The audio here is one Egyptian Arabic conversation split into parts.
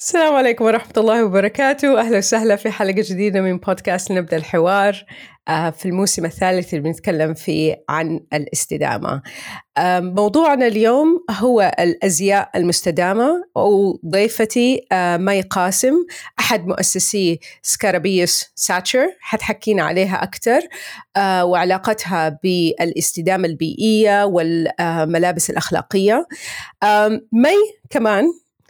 السلام عليكم ورحمة الله وبركاته أهلا وسهلا في حلقة جديدة من بودكاست نبدأ الحوار آه، في الموسم الثالث اللي بنتكلم فيه عن الاستدامة آه، موضوعنا اليوم هو الأزياء المستدامة وضيفتي آه، مي قاسم أحد مؤسسي سكارابيوس ساتشر حتحكينا عليها أكثر وعلاقتها بالاستدامة البيئية والملابس الأخلاقية مي كمان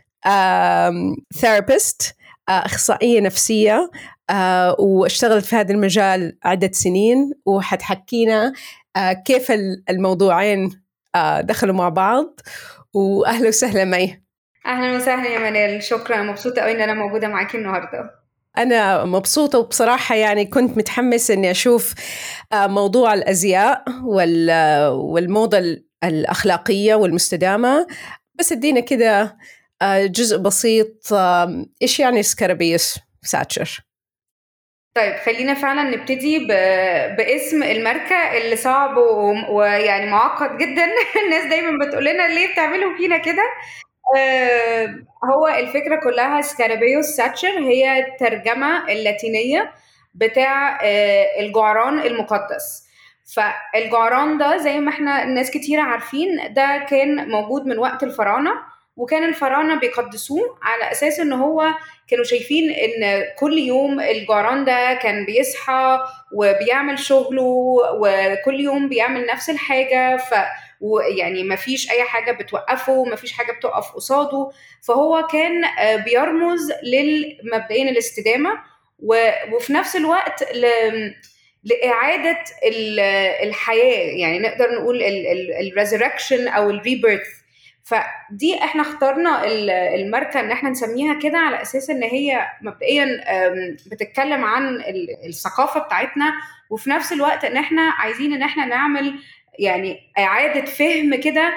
ثيرابيست اخصائيه نفسيه آه واشتغلت في هذا المجال عده سنين وحتحكينا آه كيف الموضوعين آه دخلوا مع بعض واهلا وسهلا مي اهلا وسهلا يا منال شكرا مبسوطه قوي ان انا موجوده معاكي النهارده أنا مبسوطة وبصراحة يعني كنت متحمسة إني أشوف موضوع الأزياء والموضة الأخلاقية والمستدامة بس ادينا كده آه، جزء بسيط إيش يعني سكرابيوس ساتشر؟ طيب خلينا فعلا نبتدي ب... باسم الماركة اللي صعب و... ويعني معقد جدا الناس دايما بتقول لنا ليه بتعملوا فينا كده آه هو الفكرة كلها سكارابيوس ساتشر هي الترجمة اللاتينية بتاع آه الجعران المقدس فالجعران ده زي ما احنا ناس كتير عارفين ده كان موجود من وقت الفراعنة وكان الفراعنه بيقدسوه على اساس ان هو كانوا شايفين ان كل يوم الجعران ده كان بيصحى وبيعمل شغله وكل يوم بيعمل نفس الحاجه ف ويعني ما فيش اي حاجه بتوقفه ما فيش حاجه بتقف قصاده فهو كان بيرمز لمبدئيا الاستدامه وفي نفس الوقت ل... لإعادة الحياة يعني نقدر نقول الريزركشن أو الريبيرث فدي احنا اخترنا الماركه ان احنا نسميها كده على اساس ان هي مبدئيا بتتكلم عن الثقافه بتاعتنا وفي نفس الوقت ان احنا عايزين ان احنا نعمل يعني اعاده فهم كده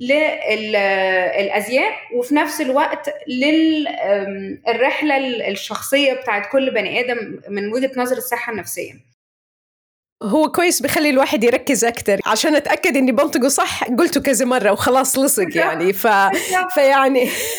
للازياء وفي نفس الوقت للرحله الشخصيه بتاعت كل بني ادم من وجهه نظر الصحه النفسيه هو كويس بخلي الواحد يركز اكثر عشان اتاكد اني بنطقه صح قلته كذا مره وخلاص لصق يعني ف... فيعني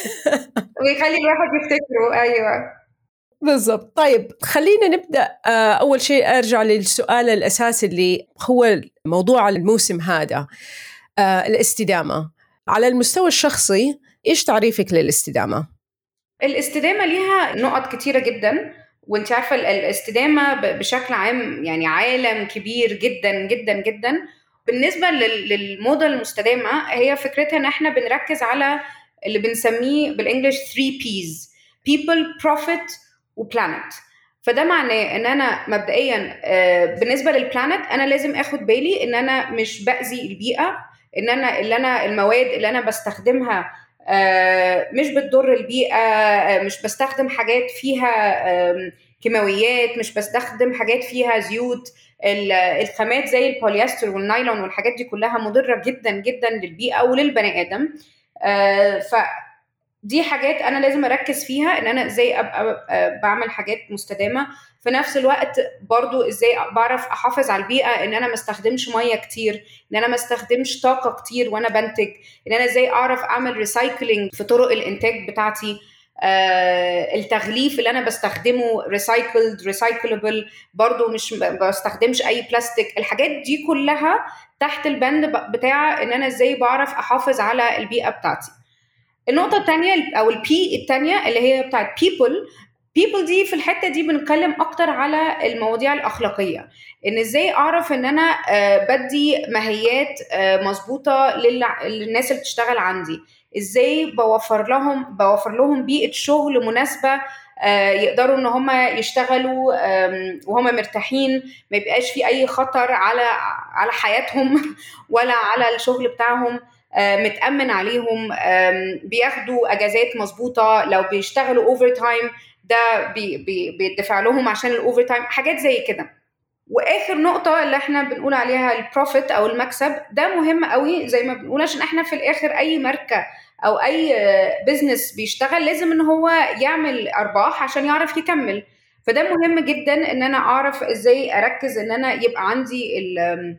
ويخلي الواحد يفتكره ايوه بالضبط طيب خلينا نبدا آه، اول شيء ارجع للسؤال الاساسي اللي هو موضوع الموسم هذا آه، الاستدامه على المستوى الشخصي ايش تعريفك للاستدامه الاستدامه ليها نقط كثيره جدا وانت عارفه الاستدامه بشكل عام يعني عالم كبير جدا جدا جدا بالنسبه للموضه المستدامه هي فكرتها ان احنا بنركز على اللي بنسميه بالانجلش 3 بيز people profit وبلانت فده معناه ان انا مبدئيا آه، بالنسبه للبلانت انا لازم اخد بالي ان انا مش باذي البيئه ان انا اللي انا المواد اللي انا بستخدمها آه، مش بتضر البيئه آه، مش بستخدم حاجات فيها كيماويات مش بستخدم حاجات فيها زيوت الخامات زي البوليستر والنايلون والحاجات دي كلها مضره جدا جدا للبيئه وللبني ادم آه، ف دي حاجات انا لازم اركز فيها ان انا ازاي ابقى بعمل حاجات مستدامه في نفس الوقت برضو ازاي بعرف احافظ على البيئه ان انا ما استخدمش ميه كتير ان انا ما استخدمش طاقه كتير وانا بنتج ان انا ازاي اعرف اعمل ريسايكلينج في طرق الانتاج بتاعتي آه التغليف اللي انا بستخدمه ريسايكلد ريسايكلبل برضو مش بستخدمش اي بلاستيك الحاجات دي كلها تحت البند بتاع ان انا ازاي بعرف احافظ على البيئه بتاعتي النقطه الثانيه او البي الثانيه اللي هي بتاعت بيبل بيبل دي في الحته دي بنتكلم اكتر على المواضيع الاخلاقيه ان ازاي اعرف ان انا آه، بدي ماهيات آه، مظبوطه للناس اللي بتشتغل عندي ازاي بوفر لهم بوفر لهم بيئه شغل مناسبه آه، يقدروا ان هم يشتغلوا وهم مرتاحين ما يبقاش في اي خطر على على حياتهم ولا على الشغل بتاعهم متامن عليهم بياخدوا اجازات مظبوطه لو بيشتغلوا اوفر تايم ده بي بي بيدفع لهم عشان الاوفر تايم حاجات زي كده واخر نقطه اللي احنا بنقول عليها البروفيت او المكسب ده مهم قوي زي ما بنقول عشان احنا في الاخر اي ماركه او اي بزنس بيشتغل لازم ان هو يعمل ارباح عشان يعرف يكمل فده مهم جدا ان انا اعرف ازاي اركز ان انا يبقى عندي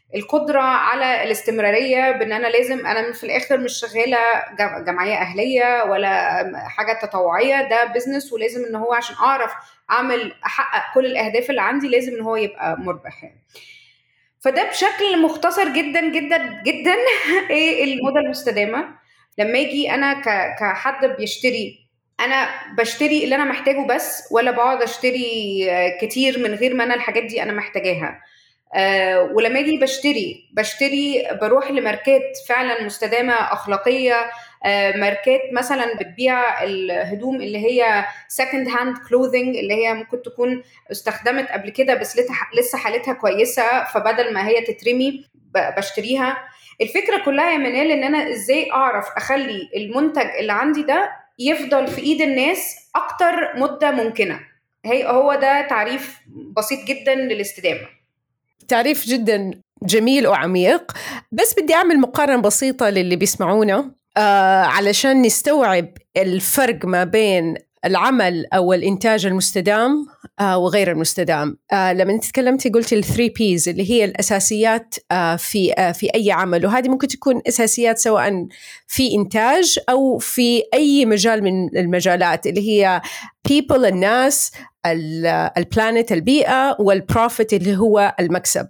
القدره على الاستمراريه بان انا لازم انا في الاخر مش شغاله جمعيه اهليه ولا حاجه تطوعيه ده بزنس ولازم ان هو عشان اعرف اعمل احقق كل الاهداف اللي عندي لازم ان هو يبقى مربح يعني. فده بشكل مختصر جدا جدا جدا ايه الموضه المستدامه لما اجي انا كحد بيشتري انا بشتري اللي انا محتاجه بس ولا بقعد اشتري كتير من غير ما انا الحاجات دي انا محتاجاها أه ولما اجي بشتري بشتري بروح لماركات فعلا مستدامه اخلاقيه أه ماركات مثلا بتبيع الهدوم اللي هي سكند هاند كلوذنج اللي هي ممكن تكون استخدمت قبل كده بس لسه حالتها كويسه فبدل ما هي تترمي بشتريها الفكره كلها يا منال ان انا ازاي اعرف اخلي المنتج اللي عندي ده يفضل في ايد الناس اكتر مده ممكنه هي هو ده تعريف بسيط جدا للاستدامه تعريف جدا جميل وعميق بس بدي اعمل مقارنه بسيطه للي بيسمعونا آه علشان نستوعب الفرق ما بين العمل او الانتاج المستدام آه وغير المستدام آه لما انت تكلمتي قلتي الثري بيز اللي هي الاساسيات آه في آه في اي عمل وهذه ممكن تكون اساسيات سواء في انتاج او في اي مجال من المجالات اللي هي people الناس البلانت البيئه والبروفيت اللي هو المكسب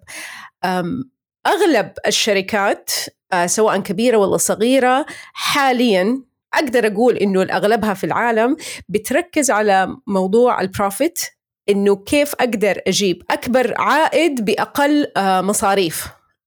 اغلب الشركات آه سواء كبيره ولا صغيره حاليا اقدر اقول انه اغلبها في العالم بتركز على موضوع البروفيت انه كيف اقدر اجيب اكبر عائد باقل مصاريف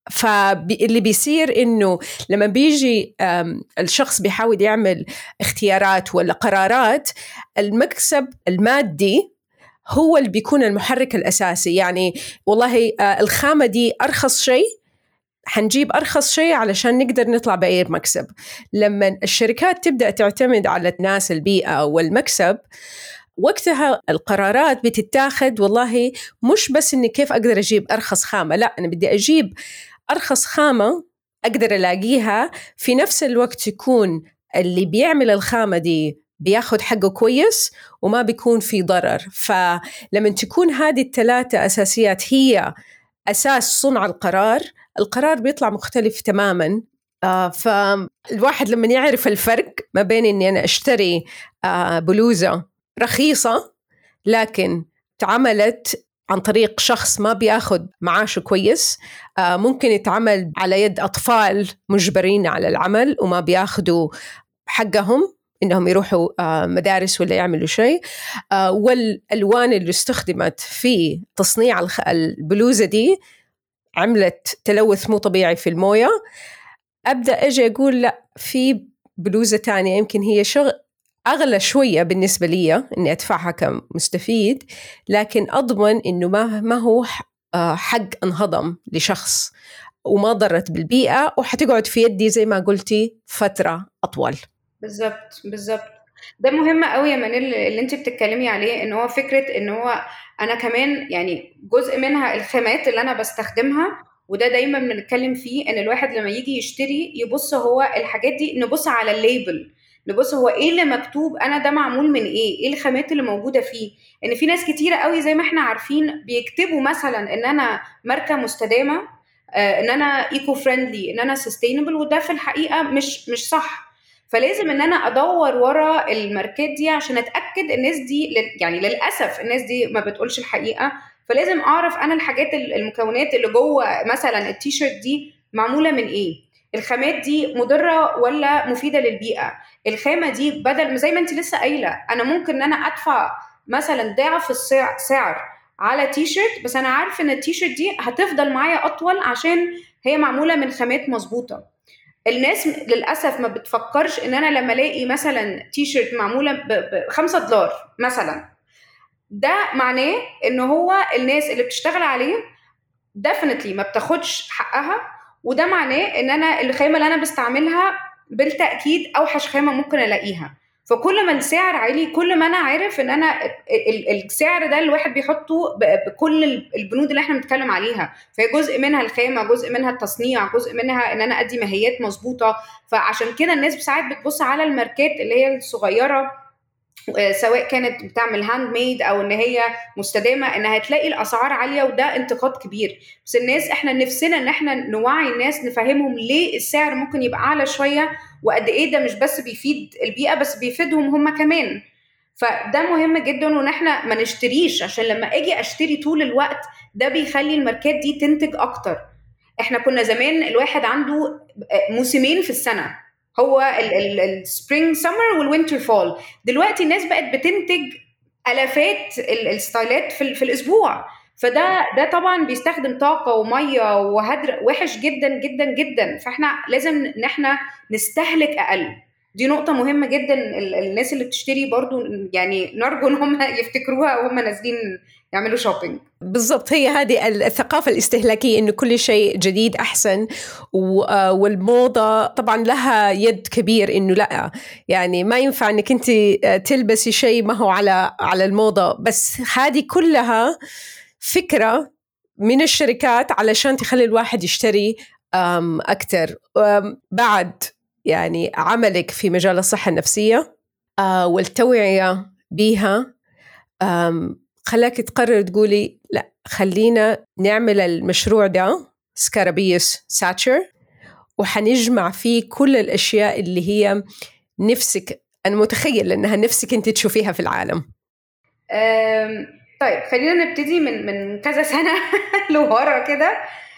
فاللي بيصير انه لما بيجي الشخص بيحاول يعمل اختيارات ولا قرارات المكسب المادي هو اللي بيكون المحرك الاساسي يعني والله الخامه دي ارخص شيء حنجيب ارخص شيء علشان نقدر نطلع باي مكسب لما الشركات تبدا تعتمد على الناس البيئه والمكسب وقتها القرارات بتتاخد والله مش بس اني كيف اقدر اجيب ارخص خامه لا انا بدي اجيب ارخص خامه اقدر الاقيها في نفس الوقت يكون اللي بيعمل الخامه دي بياخد حقه كويس وما بيكون في ضرر فلما تكون هذه الثلاثه اساسيات هي اساس صنع القرار القرار بيطلع مختلف تماما آه فالواحد لما يعرف الفرق ما بين اني انا اشتري آه بلوزه رخيصه لكن اتعملت عن طريق شخص ما بياخد معاشه كويس آه ممكن يتعمل على يد أطفال مجبرين على العمل وما بياخدوا حقهم انهم يروحوا آه مدارس ولا يعملوا شيء آه والالوان اللي استخدمت في تصنيع البلوزه دي عملت تلوث مو طبيعي في المويه ابدا اجي اقول لا في بلوزه تانية يمكن هي شغل اغلى شويه بالنسبه لي اني ادفعها كمستفيد لكن اضمن انه ما ما هو حق انهضم لشخص وما ضرت بالبيئه وحتقعد في يدي زي ما قلتي فتره اطول بالظبط بالظبط ده مهم قوي يا منال اللي انت بتتكلمي عليه ان هو فكره ان هو انا كمان يعني جزء منها الخامات اللي انا بستخدمها وده دايما بنتكلم فيه ان الواحد لما يجي يشتري يبص هو الحاجات دي نبص على الليبل نبص هو ايه اللي مكتوب انا ده معمول من ايه ايه الخامات اللي موجوده فيه ان في ناس كتيره قوي زي ما احنا عارفين بيكتبوا مثلا ان انا ماركه مستدامه آه ان انا ايكو فريندلي ان انا سستينبل وده في الحقيقه مش مش صح فلازم ان انا ادور ورا الماركات دي عشان اتاكد الناس دي يعني للاسف الناس دي ما بتقولش الحقيقه فلازم اعرف انا الحاجات المكونات اللي جوه مثلا التيشيرت دي معموله من ايه الخامات دي مضره ولا مفيده للبيئه الخامه دي بدل زي ما انت لسه قايله انا ممكن ان انا ادفع مثلا ضعف السعر سعر على تيشيرت بس انا عارف ان التيشيرت دي هتفضل معايا اطول عشان هي معموله من خامات مظبوطه الناس للاسف ما بتفكرش ان انا لما الاقي مثلا تيشيرت معموله ب 5 دولار مثلا ده معناه ان هو الناس اللي بتشتغل عليه ديفنتلي ما بتاخدش حقها وده معناه ان انا الخامه اللي انا بستعملها بالتاكيد اوحش خامه ممكن الاقيها فكل ما السعر عالي كل ما انا عارف ان انا السعر ده الواحد بيحطه بكل البنود اللي احنا بنتكلم عليها فهي جزء منها الخامه جزء منها التصنيع جزء منها ان انا ادي ماهيات مظبوطه فعشان كده الناس ساعات بتبص على الماركات اللي هي الصغيره سواء كانت بتعمل هاند ميد او ان هي مستدامه ان هتلاقي الاسعار عاليه وده انتقاد كبير بس الناس احنا نفسنا ان احنا نوعي الناس نفهمهم ليه السعر ممكن يبقى اعلى شويه وقد ايه ده مش بس بيفيد البيئه بس بيفيدهم هم كمان فده مهم جدا وان احنا ما نشتريش عشان لما اجي اشتري طول الوقت ده بيخلي الماركات دي تنتج اكتر احنا كنا زمان الواحد عنده موسمين في السنه هو السبرينج سمر والوينتر فول دلوقتي الناس بقت بتنتج الافات الستايلات في, في الاسبوع فده ده طبعا بيستخدم طاقه وميه وهدر وحش جدا جدا جدا فاحنا لازم ان احنا نستهلك اقل دي نقطة مهمة جدا الناس اللي بتشتري برضو يعني نرجو ان هم يفتكروها وهم نازلين يعملوا شوبينج بالضبط هي هذه الثقافة الاستهلاكية إنه كل شيء جديد أحسن والموضة طبعا لها يد كبير إنه لا يعني ما ينفع إنك أنت تلبسي شيء ما هو على على الموضة بس هذه كلها فكرة من الشركات علشان تخلي الواحد يشتري أكثر بعد يعني عملك في مجال الصحة النفسية والتوعية بها خلاك تقرر تقولي لا خلينا نعمل المشروع ده سكارابيوس ساتشر وحنجمع فيه كل الأشياء اللي هي نفسك أنا متخيل أنها نفسك أنت تشوفيها في العالم طيب خلينا نبتدي من من كذا سنة لورا كده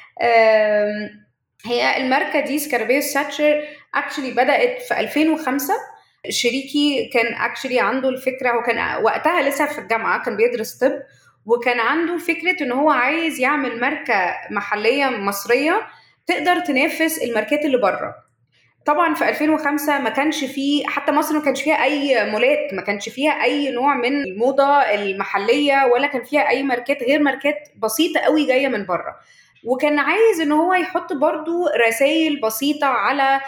هي الماركة دي سكارابيوس ساتشر اكشلي بدأت في 2005 شريكي كان اكشلي عنده الفكره هو كان وقتها لسه في الجامعه كان بيدرس طب وكان عنده فكره ان هو عايز يعمل ماركه محليه مصريه تقدر تنافس الماركات اللي بره طبعا في 2005 ما كانش فيه حتى مصر ما كانش فيها اي مولات ما كانش فيها اي نوع من الموضه المحليه ولا كان فيها اي ماركات غير ماركات بسيطه قوي جايه من بره وكان عايز ان هو يحط برضو رسائل بسيطه على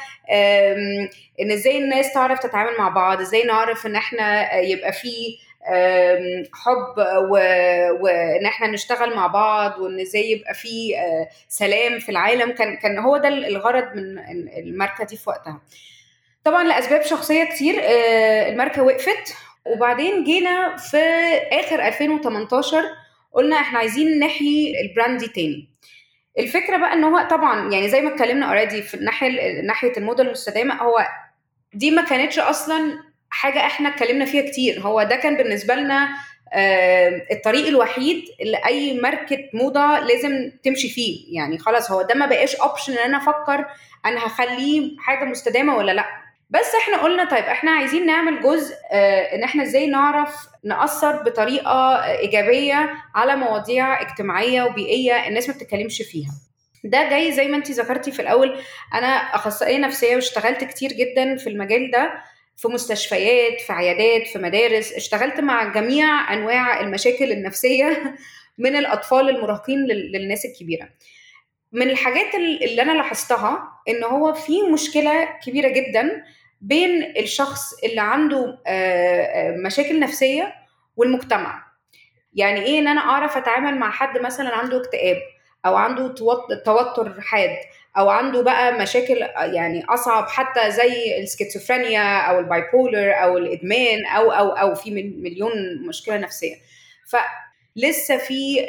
ان ازاي الناس تعرف تتعامل مع بعض ازاي نعرف ان احنا يبقى في حب وان احنا نشتغل مع بعض وان ازاي يبقى في سلام في العالم كان كان هو ده الغرض من الماركه دي في وقتها طبعا لاسباب شخصيه كتير الماركه وقفت وبعدين جينا في اخر 2018 قلنا احنا عايزين نحيي البراند دي تاني الفكره بقى ان هو طبعا يعني زي ما اتكلمنا اوريدي في الناحيه ناحيه الموضه المستدامه هو دي ما كانتش اصلا حاجه احنا اتكلمنا فيها كتير هو ده كان بالنسبه لنا آه الطريق الوحيد اللي اي ماركه موضه لازم تمشي فيه يعني خلاص هو ده ما بقاش اوبشن ان انا افكر انا هخليه حاجه مستدامه ولا لا بس احنا قلنا طيب احنا عايزين نعمل جزء آه ان احنا ازاي نعرف نأثر بطريقه ايجابيه على مواضيع اجتماعيه وبيئيه الناس ما بتتكلمش فيها ده جاي زي ما انت ذكرتي في الاول انا اخصائيه نفسيه واشتغلت كتير جدا في المجال ده في مستشفيات في عيادات في مدارس اشتغلت مع جميع انواع المشاكل النفسيه من الاطفال المراهقين للناس الكبيره من الحاجات اللي انا لاحظتها ان هو في مشكله كبيره جدا بين الشخص اللي عنده مشاكل نفسيه والمجتمع يعني ايه ان انا اعرف اتعامل مع حد مثلا عنده اكتئاب او عنده توتر حاد او عنده بقى مشاكل يعني اصعب حتى زي السكيزوفرينيا او البايبولر او الادمان او او او في مليون مشكله نفسيه فلسه في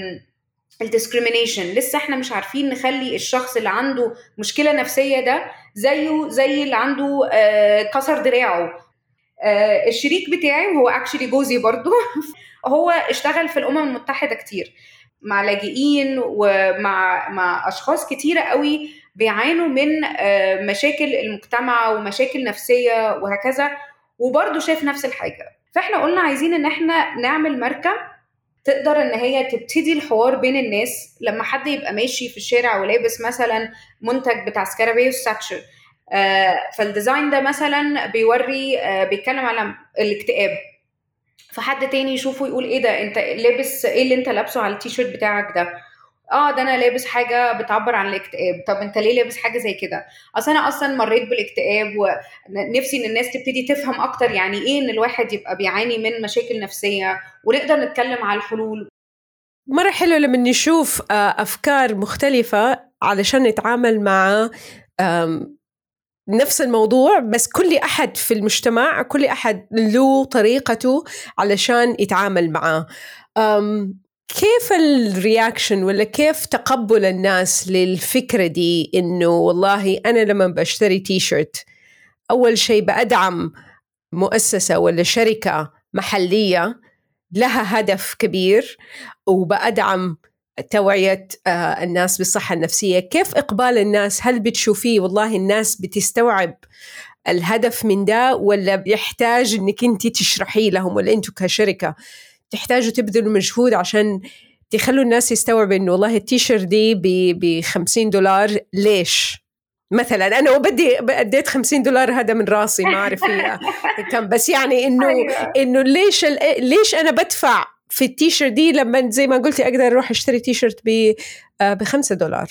الديسكريميشن لسه احنا مش عارفين نخلي الشخص اللي عنده مشكله نفسيه ده زيه زي اللي عنده كسر دراعه الشريك بتاعي وهو اكشلي جوزي برضو هو اشتغل في الامم المتحده كتير مع لاجئين ومع مع اشخاص كتيره قوي بيعانوا من مشاكل المجتمع ومشاكل نفسيه وهكذا وبرضه شايف نفس الحاجه فاحنا قلنا عايزين ان احنا نعمل ماركه تقدر ان هي تبتدي الحوار بين الناس لما حد يبقى ماشي في الشارع ولابس مثلا منتج بتاع سكارابيوس ساتشر آه فالديزاين ده مثلا بيوري آه بيتكلم على الاكتئاب فحد تاني يشوفه يقول ايه ده انت لابس ايه اللي انت لابسه على التيشيرت بتاعك ده اه ده انا لابس حاجه بتعبر عن الاكتئاب طب انت ليه لابس حاجه زي كده اصل انا اصلا مريت بالاكتئاب ونفسي ان الناس تبتدي تفهم اكتر يعني ايه ان الواحد يبقى بيعاني من مشاكل نفسيه ونقدر نتكلم على الحلول مرة حلو لما نشوف أفكار مختلفة علشان نتعامل مع نفس الموضوع بس كل احد في المجتمع كل احد له طريقته علشان يتعامل معاه كيف الرياكشن ولا كيف تقبل الناس للفكرة دي إنه والله أنا لما بشتري تي شيرت أول شيء بأدعم مؤسسة ولا شركة محلية لها هدف كبير وبأدعم توعية آه، الناس بالصحة النفسية كيف إقبال الناس هل بتشوفيه والله الناس بتستوعب الهدف من ده ولا بيحتاج انك انت تشرحي لهم ولا انتم كشركه تحتاجوا تبذلوا مجهود عشان تخلوا الناس يستوعبوا انه والله التيشيرت دي ب 50 دولار ليش؟ مثلا انا وبدي اديت 50 دولار هذا من راسي ما اعرف كم بس يعني انه أيوة. انه ليش ليش انا بدفع في التيشيرت دي لما زي ما قلتي اقدر اروح اشتري تيشيرت ب آه، ب 5 دولار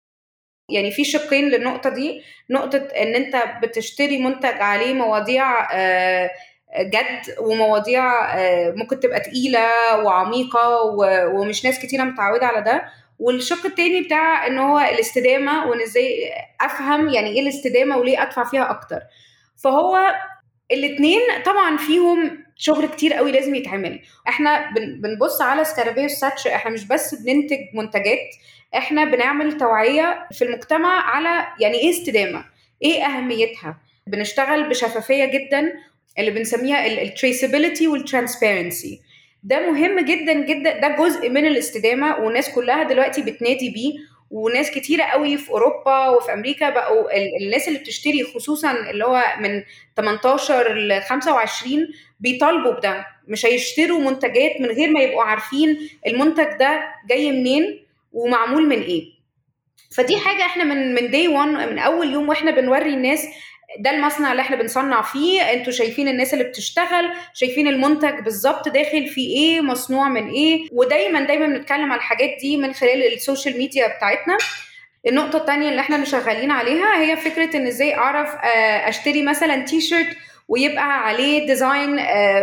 يعني في شقين للنقطة دي نقطة إن أنت بتشتري منتج عليه مواضيع آه، جد ومواضيع آه، ممكن تبقى تقيلة وعميقة ومش ناس كتيرة متعودة على ده والشق التاني بتاع ان هو الاستدامه وان ازاي افهم يعني ايه الاستدامه وليه ادفع فيها اكتر فهو الاثنين طبعا فيهم شغل كتير قوي لازم يتعمل احنا بنبص على سكارابيو ساتش احنا مش بس بننتج منتجات احنا بنعمل توعيه في المجتمع على يعني ايه استدامه ايه اهميتها بنشتغل بشفافيه جدا اللي بنسميها التريسابيلتي والترانسبيرنسي ده مهم جدا جدا ده جزء من الاستدامه والناس كلها دلوقتي بتنادي بيه وناس كتيرة قوي في اوروبا وفي امريكا بقوا الناس اللي بتشتري خصوصا اللي هو من 18 ل 25 بيطالبوا بده مش هيشتروا منتجات من غير ما يبقوا عارفين المنتج ده جاي منين ومعمول من ايه فدي حاجه احنا من من دي 1 من اول يوم واحنا بنوري الناس ده المصنع اللي احنا بنصنع فيه انتوا شايفين الناس اللي بتشتغل شايفين المنتج بالظبط داخل فيه ايه مصنوع من ايه ودايما دايما بنتكلم على الحاجات دي من خلال السوشيال ميديا بتاعتنا النقطة التانية اللي احنا شغالين عليها هي فكرة ان ازاي اعرف آه، اشتري مثلا تي شيرت ويبقى عليه ديزاين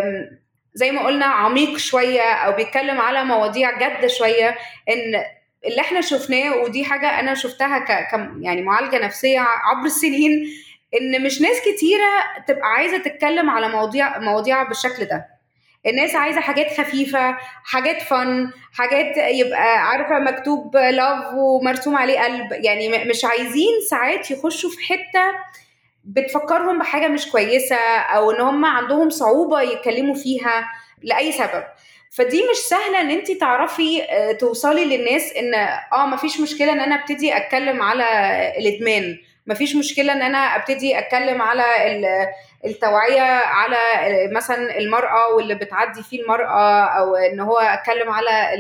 زي ما قلنا عميق شوية او بيتكلم على مواضيع جد شوية ان اللي احنا شفناه ودي حاجة انا شفتها ك يعني معالجة نفسية عبر السنين ان مش ناس كتيره تبقى عايزه تتكلم على مواضيع مواضيع بالشكل ده الناس عايزه حاجات خفيفه حاجات فن حاجات يبقى عارفه مكتوب لاف ومرسوم عليه قلب يعني مش عايزين ساعات يخشوا في حته بتفكرهم بحاجه مش كويسه او ان هم عندهم صعوبه يتكلموا فيها لاي سبب فدي مش سهله ان انت تعرفي آه، توصلي للناس ان اه مفيش مشكله ان انا ابتدي اتكلم على الادمان مفيش مشكله ان انا ابتدي اتكلم على التوعيه على مثلا المراه واللي بتعدي فيه المراه او ان هو اتكلم على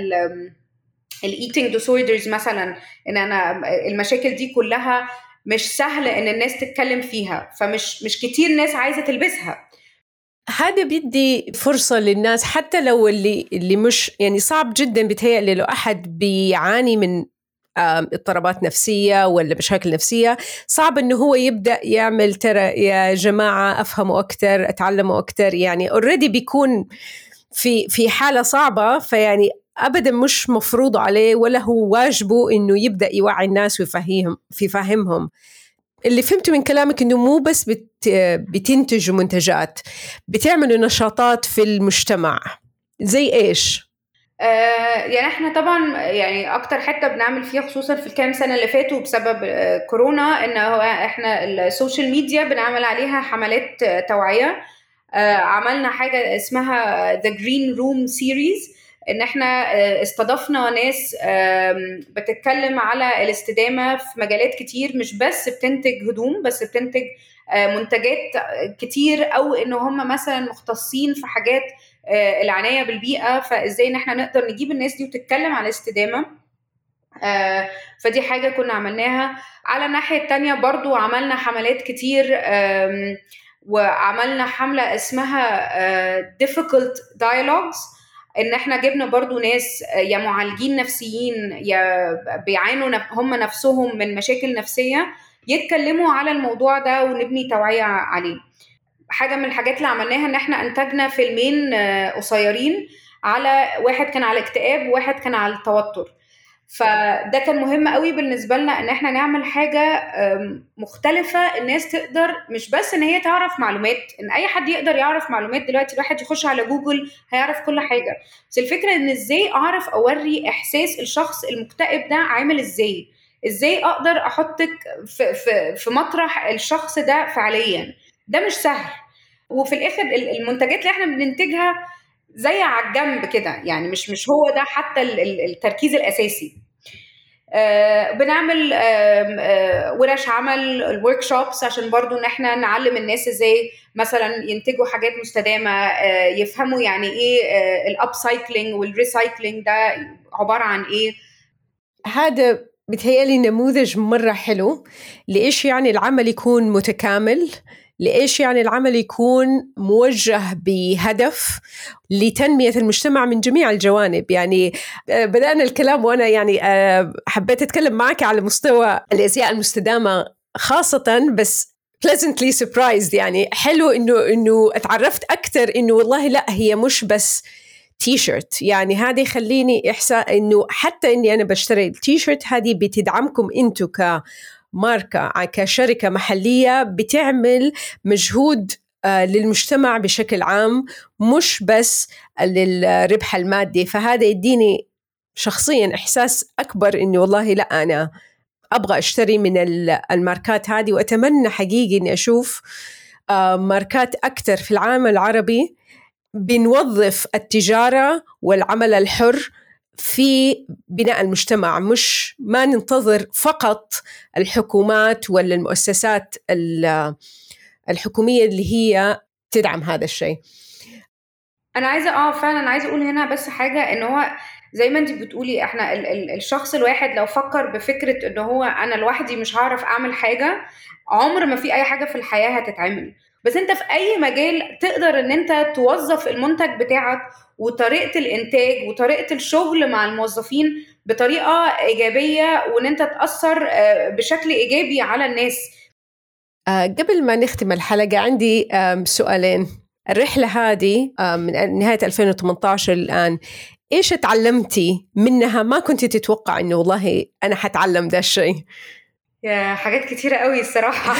الايتنج ديسوردرز مثلا ان انا المشاكل دي كلها مش سهل ان الناس تتكلم فيها فمش مش كتير ناس عايزه تلبسها هذا بيدي فرصة للناس حتى لو اللي اللي مش يعني صعب جدا بيتهيألي لو أحد بيعاني من اضطرابات نفسية ولا مشاكل نفسية صعب انه هو يبدأ يعمل ترى يا جماعة افهموا اكثر اتعلموا اكثر يعني اوريدي بيكون في في حالة صعبة فيعني ابدا مش مفروض عليه ولا هو واجبه انه يبدا يوعي الناس ويفهمهم في اللي فهمته من كلامك انه مو بس بت بتنتجوا منتجات بتعملوا نشاطات في المجتمع زي ايش؟ آه، يعني احنا طبعا يعني اكتر حته بنعمل فيها خصوصا في الكام سنه اللي فاتوا بسبب آه، كورونا ان هو احنا السوشيال ميديا بنعمل عليها حملات آه، توعيه عملنا حاجه اسمها ذا جرين روم سيريز ان احنا استضفنا ناس بتتكلم على الاستدامه في مجالات كتير مش بس بتنتج هدوم بس بتنتج منتجات كتير او ان هم مثلا مختصين في حاجات آه، العنايه بالبيئه فازاي ان احنا نقدر نجيب الناس دي وتتكلم على الاستدامه آه، فدي حاجه كنا عملناها على الناحيه التانية برضو عملنا حملات كتير وعملنا حمله اسمها آه، difficult dialogues ان احنا جبنا برضو ناس يا معالجين نفسيين يا بيعانوا هم نفسهم من مشاكل نفسيه يتكلموا على الموضوع ده ونبني توعيه عليه حاجه من الحاجات اللي عملناها ان احنا انتجنا فيلمين آه، قصيرين على واحد كان على اكتئاب وواحد كان على التوتر فده كان مهم قوي بالنسبه لنا ان احنا نعمل حاجه مختلفه الناس تقدر مش بس ان هي تعرف معلومات ان اي حد يقدر يعرف معلومات دلوقتي الواحد يخش على جوجل هيعرف كل حاجه بس الفكره ان ازاي اعرف اوري احساس الشخص المكتئب ده عامل ازاي ازاي اقدر احطك في في في مطرح الشخص ده فعليا ده مش سهل وفي الاخر المنتجات اللي احنا بننتجها زي على الجنب كده يعني مش مش هو ده حتى التركيز الاساسي آه بنعمل آه آه ورش عمل الورك شوبس عشان برضو ان احنا نعلم الناس ازاي مثلا ينتجوا حاجات مستدامه آه يفهموا يعني ايه آه الاب سايكلينج والريسايكلينج ده عباره عن ايه هذا بتهيألي نموذج مرة حلو لإيش يعني العمل يكون متكامل لإيش يعني العمل يكون موجه بهدف لتنمية المجتمع من جميع الجوانب يعني آه، بدأنا الكلام وأنا يعني آه، حبيت أتكلم معك على مستوى الأزياء المستدامة خاصة بس pleasantly surprised يعني حلو إنه إنه اتعرفت أكثر إنه والله لا هي مش بس تي شيرت يعني هذا يخليني إحساء إنه حتى إني أنا بشتري التي شيرت هذه بتدعمكم أنتم ك ماركة كشركة محلية بتعمل مجهود آه، للمجتمع بشكل عام مش بس للربح المادي فهذا يديني شخصيا إحساس أكبر إني والله لا أنا أبغى أشتري من الماركات هذه وأتمنى حقيقي إني أشوف آه، ماركات أكثر في العالم العربي بنوظف التجارة والعمل الحر في بناء المجتمع مش ما ننتظر فقط الحكومات ولا المؤسسات الحكومية اللي هي تدعم هذا الشيء انا عايزه اه فعلا عايزه اقول هنا بس حاجه ان هو زي ما انت بتقولي احنا ال ال الشخص الواحد لو فكر بفكره ان هو انا لوحدي مش هعرف اعمل حاجه عمر ما في اي حاجه في الحياه هتتعمل بس انت في اي مجال تقدر ان انت توظف المنتج بتاعك وطريقه الانتاج وطريقه الشغل مع الموظفين بطريقه ايجابيه وان انت تاثر آه، بشكل ايجابي على الناس آه، قبل ما نختم الحلقه عندي السؤالين الرحله هذه من نهايه 2018 الان ايش تعلمتي منها ما كنت تتوقع انه والله انا حتعلم ذا الشيء يا حاجات كتيرة قوي الصراحة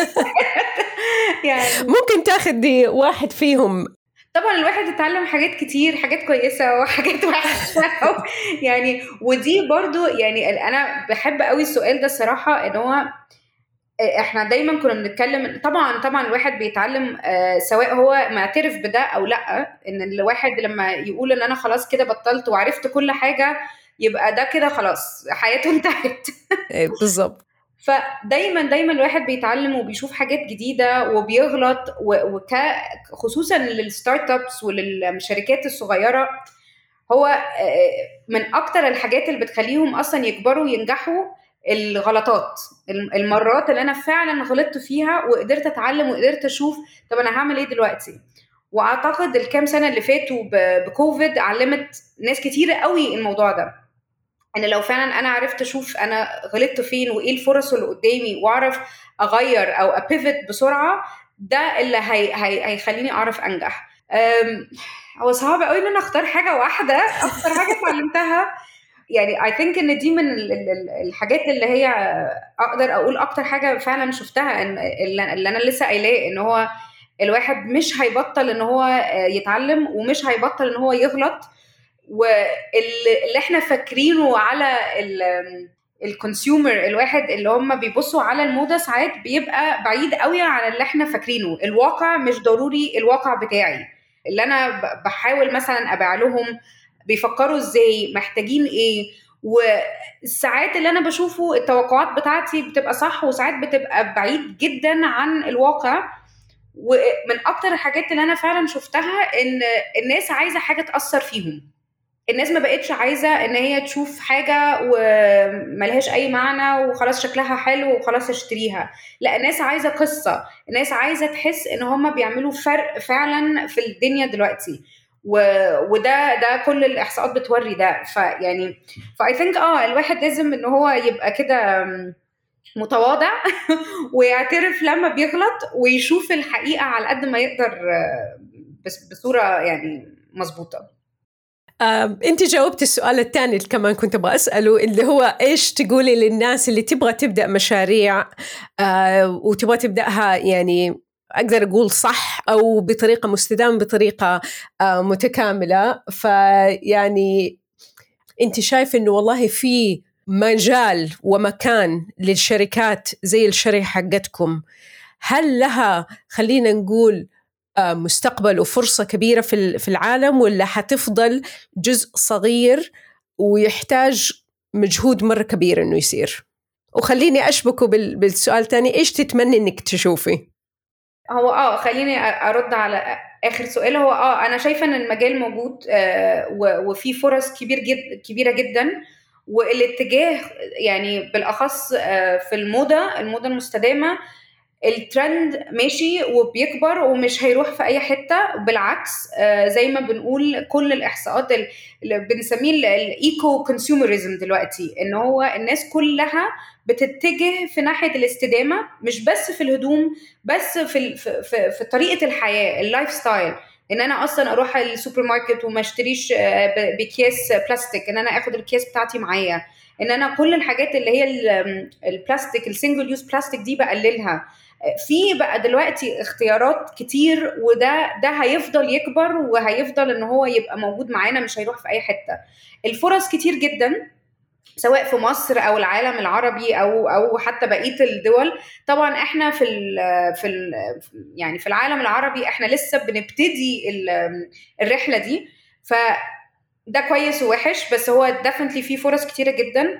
يعني ممكن تاخدي واحد فيهم طبعا الواحد اتعلم حاجات كتير حاجات كويسة وحاجات وحشة يعني ودي برضو يعني أنا بحب قوي السؤال ده الصراحة إن هو احنا دايما كنا بنتكلم طبعا طبعا الواحد بيتعلم آه، سواء هو معترف بده او لا ان الواحد لما يقول ان انا خلاص كده بطلت وعرفت كل حاجه يبقى ده كده خلاص حياته انتهت إيه، بالظبط فدايما دايما الواحد بيتعلم وبيشوف حاجات جديده وبيغلط وك خصوصا للستارت ابس وللشركات الصغيره هو آه، من اكتر الحاجات اللي بتخليهم اصلا يكبروا وينجحوا الغلطات المرات اللي انا فعلا غلطت فيها وقدرت اتعلم وقدرت اشوف طب انا هعمل ايه دلوقتي واعتقد الكام سنه اللي فاتوا بكوفيد علمت ناس كتيره قوي الموضوع ده ان لو فعلا انا عرفت اشوف انا غلطت فين وايه الفرص اللي قدامي واعرف اغير او ابيفت بسرعه ده اللي هي هي هيخليني اعرف انجح هو صعب قوي ان انا اختار حاجه واحده اكتر حاجه اتعلمتها يعني اي ثينك ان دي من الحاجات اللي هي اقدر اقول اكتر حاجه فعلا شفتها ان اللي انا لسه قايلاه ان هو الواحد مش هيبطل ان هو يتعلم ومش هيبطل ان هو يغلط واللي احنا فاكرينه على الكونسيومر الواحد اللي هم بيبصوا على الموضه ساعات بيبقى بعيد قوي عن اللي احنا فاكرينه الواقع مش ضروري الواقع بتاعي اللي انا بحاول مثلا ابيع لهم بيفكروا ازاي محتاجين ايه والساعات اللي انا بشوفه التوقعات بتاعتي بتبقى صح وساعات بتبقى بعيد جدا عن الواقع ومن اكتر الحاجات اللي انا فعلا شفتها ان الناس عايزه حاجه تاثر فيهم الناس ما بقتش عايزه ان هي تشوف حاجه وملهاش اي معنى وخلاص شكلها حلو وخلاص اشتريها لا الناس عايزه قصه الناس عايزه تحس ان هم بيعملوا فرق فعلا في الدنيا دلوقتي و... وده ده كل الاحصاءات بتوري ده فيعني فاي ثينك اه الواحد لازم ان هو يبقى كده متواضع ويعترف لما بيغلط ويشوف الحقيقه على قد ما يقدر بس بصوره يعني مظبوطه انت جاوبت السؤال الثاني اللي كمان كنت ابغى اساله اللي هو ايش تقولي للناس اللي تبغى تبدا مشاريع آه وتبغى تبداها يعني اقدر اقول صح او بطريقه مستدامه بطريقه آه متكامله فيعني انت شايف انه والله في مجال ومكان للشركات زي الشركه حقتكم هل لها خلينا نقول آه، مستقبل وفرصه كبيره في في العالم ولا حتفضل جزء صغير ويحتاج مجهود مره كبير انه يصير وخليني اشبكه بالسؤال الثاني ايش تتمني انك تشوفي هو اه خليني ارد على اخر سؤال هو اه انا شايفه ان المجال موجود آه وفي فرص كبير جد كبيره جدا والاتجاه يعني بالاخص آه في الموضه الموضه المستدامه الترند ماشي وبيكبر ومش هيروح في اي حته بالعكس آه زي ما بنقول كل الاحصاءات اللي بنسميه الايكو كونسيومرزم دلوقتي ان هو الناس كلها بتتجه في ناحيه الاستدامه مش بس في الهدوم بس في في في, في طريقه الحياه اللايف ستايل ان انا اصلا اروح السوبر ماركت وما اشتريش آه، باكياس بلاستيك ان انا اخد الكيس بتاعتي معايا ان انا كل الحاجات اللي هي البلاستيك السنجل يوز بلاستيك دي بقللها في بقى دلوقتي اختيارات كتير وده ده هيفضل يكبر وهيفضل ان هو يبقى موجود معانا مش هيروح في اي حته الفرص كتير جدا سواء في مصر او العالم العربي او او حتى بقيه الدول طبعا احنا في ال في ال يعني في العالم العربي احنا لسه بنبتدي الرحله دي ف ده كويس ووحش بس هو ديفنتلي في فرص كتيره جدا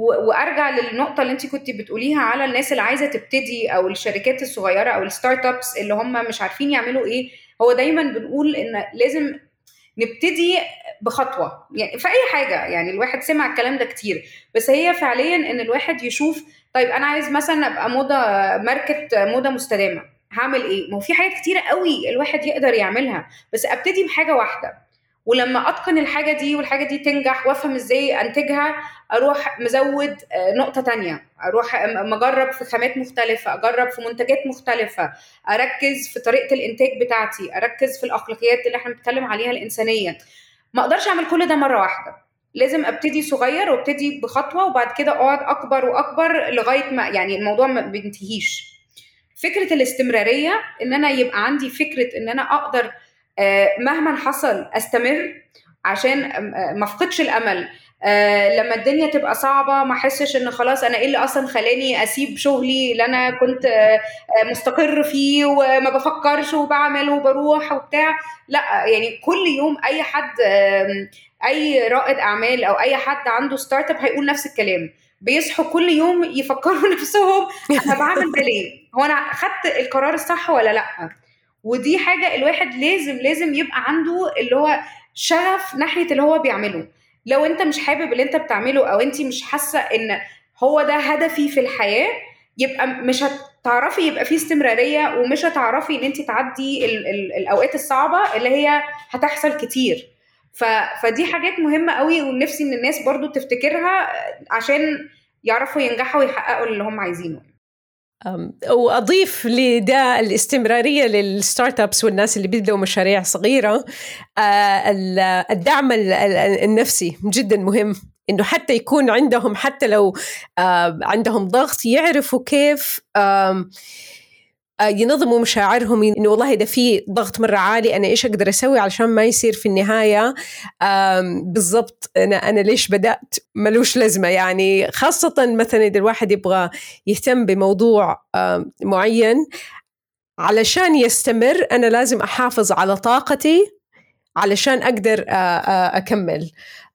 وارجع للنقطه اللي انت كنت بتقوليها على الناس اللي عايزه تبتدي او الشركات الصغيره او الستارت ابس اللي هم مش عارفين يعملوا ايه هو دايما بنقول ان لازم نبتدي بخطوه يعني في اي حاجه يعني الواحد سمع الكلام ده كتير بس هي فعليا ان الواحد يشوف طيب انا عايز مثلا ابقى موضه ماركه موضه مستدامه هعمل ايه ما هو في حاجات كتيره قوي الواحد يقدر يعملها بس ابتدي بحاجه واحده ولما اتقن الحاجه دي والحاجه دي تنجح وافهم ازاي انتجها اروح مزود آه، نقطه تانية اروح مجرب في خامات مختلفه اجرب في منتجات مختلفه اركز في طريقه الانتاج بتاعتي اركز في الاخلاقيات اللي احنا بنتكلم عليها الانسانيه ما اقدرش اعمل كل ده مره واحده لازم ابتدي صغير وابتدي بخطوه وبعد كده اقعد اكبر واكبر لغايه ما يعني الموضوع ما بينتهيش فكره الاستمراريه ان انا يبقى عندي فكره ان انا اقدر آه، مهما حصل استمر عشان آه، ما افقدش الامل آه لما الدنيا تبقى صعبه ما احسش ان خلاص انا ايه اللي اصلا خلاني اسيب شغلي اللي انا كنت آه مستقر فيه وما بفكرش وبعمل وبروح وبتاع لا يعني كل يوم اي حد آه اي رائد اعمال او اي حد عنده ستارت اب هيقول نفس الكلام بيصحوا كل يوم يفكروا نفسهم انا بعمل ده ليه؟ هو انا خدت القرار الصح ولا لا؟ ودي حاجه الواحد لازم لازم يبقى عنده اللي هو شغف ناحيه اللي هو بيعمله لو انت مش حابب اللي انت بتعمله او انت مش حاسه ان هو ده هدفي في الحياه يبقى مش هتعرفي يبقى في استمراريه ومش هتعرفي ان انت تعدي ال ال الاوقات الصعبه اللي هي هتحصل كتير ف فدي حاجات مهمه قوي ونفسي ان الناس برضو تفتكرها عشان يعرفوا ينجحوا ويحققوا اللي هم عايزينه واضيف لده الاستمراريه للستارت ابس والناس اللي بيبداوا مشاريع صغيره آه، الدعم النفسي جدا مهم انه حتى يكون عندهم حتى لو عندهم ضغط يعرفوا كيف آه، ينظموا مشاعرهم انه والله اذا في ضغط مره عالي انا ايش اقدر اسوي علشان ما يصير في النهايه بالضبط انا انا ليش بدات ملوش لازمه يعني خاصه مثلا اذا الواحد يبغى يهتم بموضوع معين علشان يستمر انا لازم احافظ على طاقتي علشان اقدر آه، آه، اكمل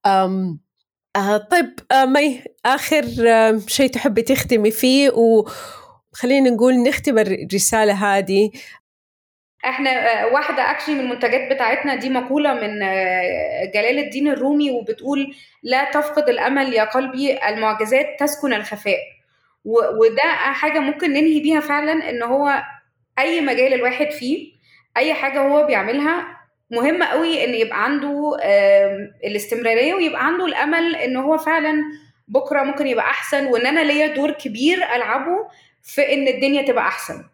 طيب مي اخر شيء تحبي تختمي فيه و خلينا نقول نختم الرسالة هذه احنا آه، واحدة اكشلي من المنتجات بتاعتنا دي مقولة من آه، جلال الدين الرومي وبتقول لا تفقد الامل يا قلبي المعجزات تسكن الخفاء وده حاجة ممكن ننهي بيها فعلا ان هو اي مجال الواحد فيه اي حاجة هو بيعملها مهم قوي ان يبقى عنده الاستمرارية ويبقى عنده الامل ان هو فعلا بكره ممكن يبقى احسن وان انا ليا دور كبير العبه في ان الدنيا تبقى احسن